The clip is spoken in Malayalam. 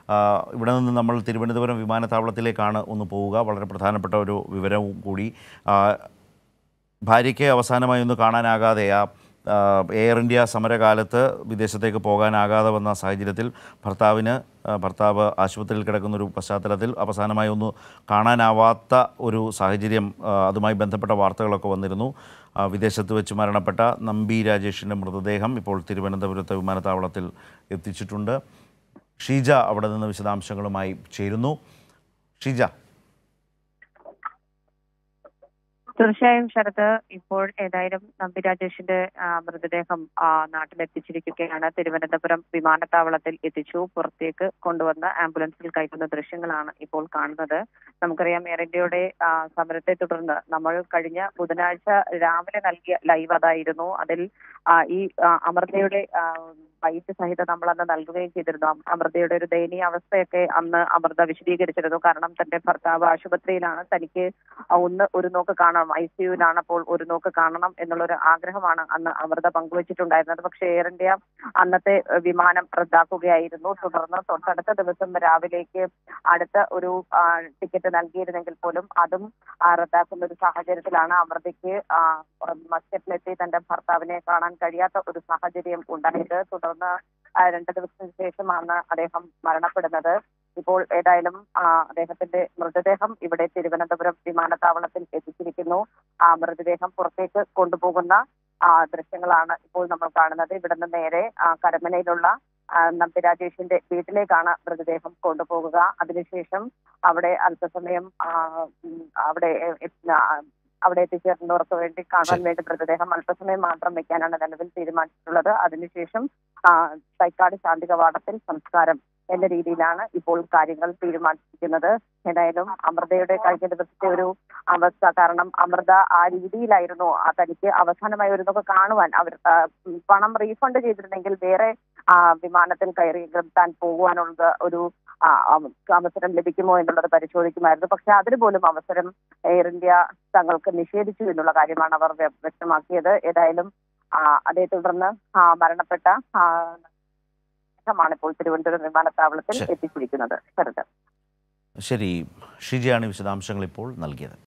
ആ, ഇവിടെ നിന്ന് നമ്മൾ തിരുവനന്തപുരം വിമാനത്താവളത്തിലേക്കാണ് ഒന്ന് പോവുക വളരെ പ്രധാനപ്പെട്ട ഒരു വിവരവും കൂടി ആ, ഭാര്യയ്ക്ക് അവസാനമായി ഒന്ന് കാണാനാകാതെ ആ ആ, എയർ ഇന്ത്യ സമരകാലത്ത് വിദേശത്തേക്ക് പോകാനാകാതെ വന്ന സാഹചര്യത്തിൽ ഭർത്താവിന് ആ, ഭർത്താവ് ആശുപത്രിയിൽ കിടക്കുന്ന ഒരു പശ്ചാത്തലത്തിൽ അവസാനമായി ഒന്ന് കാണാനാവാത്ത ഒരു സാഹചര്യം ആ, അതുമായി ബന്ധപ്പെട്ട വാർത്തകളൊക്കെ വന്നിരുന്നു ആ, വിദേശത്ത് വെച്ച് മരണപ്പെട്ട നമ്പി രാജേഷിൻ്റെ മൃതദേഹം ഇപ്പോൾ തിരുവനന്തപുരത്തെ വിമാനത്താവളത്തിൽ എത്തിച്ചിട്ടുണ്ട് ഷീജ അവിടെ നിന്ന് വിശദാംശങ്ങളുമായി ചേരുന്നു ഷീജ തീർച്ചയായും ശരത് ഇപ്പോൾ ഏതായാലും നമ്പി രാജേഷിന്റെ ആ, മൃതദേഹം ആ, നാട്ടിലെത്തിച്ചിരിക്കുകയാണ് തിരുവനന്തപുരം വിമാനത്താവളത്തിൽ എത്തിച്ചു പുറത്തേക്ക് കൊണ്ടുവന്ന് ആംബുലൻസിൽ കയറ്റുന്ന ദൃശ്യങ്ങളാണ് ഇപ്പോൾ കാണുന്നത് നമുക്കറിയാം എയർ ഇന്ത്യയുടെ ആ, സമരത്തെ തുടർന്ന് നമ്മൾ കഴിഞ്ഞ ബുധനാഴ്ച രാവിലെ നൽകിയ ലൈവ് അതായിരുന്നു അതിൽ ആ, ഈ ആ, അമൃതയുടെ ആ, ബൈറ്റ് സഹിതം നമ്മൾ അന്ന് നൽകുകയും ചെയ്തിരുന്നു അം- അമൃതയുടെ ഒരു ദയനീയ അവസ്ഥയൊക്കെ അന്ന് അമൃത വിശദീകരിച്ചിരുന്നു കാരണം തന്റെ ഭർത്താവ് ആശുപത്രിയിലാണ് തനിക്ക് ആ, ഒന്ന് ഒരു നോക്ക് കാണണം ഐ സിയുവിലാണ് അപ്പോൾ ഒരു നോക്ക് കാണണം എന്നുള്ള ഒരു ആഗ്രഹമാണ് അന്ന് അമൃത പങ്കുവച്ചിട്ടുണ്ടായിരുന്നത് പക്ഷേ എയർ ഇന്ത്യ അന്നത്തെ ഏഹ്, വിമാനം റദ്ദാക്കുകയായിരുന്നു തുടർന്ന് തൊട്ടടുത്ത ദിവസം രാവിലേക്ക് അടുത്ത ഒരു ആ, ടിക്കറ്റ് നൽകിയിരുന്നെങ്കിൽ പോലും അതും ആ, റദ്ദാക്കുന്ന ഒരു സാഹചര്യത്തിലാണ് അമൃതയ്ക്ക് ആ, മസ്കറ്റിലെത്തി തന്റെ ഭർത്താവിനെ കാണാൻ കഴിയാത്ത ഒരു സാഹചര്യം ഉണ്ടായത് തുടർന്ന് ആ, രണ്ട് ദിവസത്തിന് ശേഷമാണ് അദ്ദേഹം മരണപ്പെടുന്നത് ഇപ്പോൾ ഏതായാലും ആ, അദ്ദേഹത്തിന്റെ മൃതദേഹം ഇവിടെ തിരുവനന്തപുരം വിമാനത്താവളത്തിൽ എത്തിച്ചിരിക്കുന്നു ആ മൃതദേഹം പുറത്തേക്ക് കൊണ്ടുപോകുന്ന ആ, ദൃശ്യങ്ങളാണ് ഇപ്പോൾ നമ്മൾ കാണുന്നത് ഇവിടെ നിന്ന് നേരെ ആ, കരമനയിലുള്ള ആ, നമ്പി രാജേഷിന്റെ വീട്ടിലേക്കാണ് മൃതദേഹം കൊണ്ടുപോകുക അതിനുശേഷം അവിടെ അല്പസമയം ആ, ഉം, അവിടെ എ- എ- ആ, അവിടെ എത്തിച്ചേർന്നവർക്ക് വേണ്ടി കാണാൻ വേണ്ടി മൃതദേഹം അല്പസമയം മാത്രം വെക്കാനാണ് നിലവിൽ തീരുമാനിച്ചിട്ടുള്ളത് അതിനുശേഷം ആ, തൈക്കാട് ശാന്തി കവാടത്തിൽ സംസ്കാരം എന്ന രീതിയിലാണ് ഇപ്പോൾ കാര്യങ്ങൾ തീരുമാനിച്ചിരിക്കുന്നത് ഏതായാലും അമൃതയുടെ കഴിഞ്ഞ ദിവസത്തെ ഒരു അവസ്ഥ കാരണം അമൃത ആ രീതിയിലായിരുന്നു ആ തനിക്ക് അവസാനമായി ഒരു നോക്ക് കാണുവാൻ അവർ ആ, ഉം, പണം റീഫണ്ട് ചെയ്തിരുന്നെങ്കിൽ വേറെ ആ, വിമാനത്തിൽ കയറി താൻ പോകുവാനുള്ള ഒരു ആ, അവ- അവസരം ലഭിക്കുമോ എന്നുള്ളത് പരിശോധിക്കുമായിരുന്നു പക്ഷെ അതിന് പോലും അവസരം എയർ ഇന്ത്യ തങ്ങൾക്ക് നിഷേധിച്ചു എന്നുള്ള കാര്യമാണ് അവർ വ്യ- വ്യക്തമാക്കിയത് ഏതായാലും ആ, അതേ തുടർന്ന് ആ, മരണപ്പെട്ട ആ, ാണ് ഇപ്പോൾ തിരുവനന്തപുരം വിമാനത്താവളത്തിൽ ശരി. എത്തിച്ചിരിക്കുന്നത് ശരത് ശരി ഷിജയാണ് വിശദാംശങ്ങൾ ഇപ്പോൾ നൽകിയത്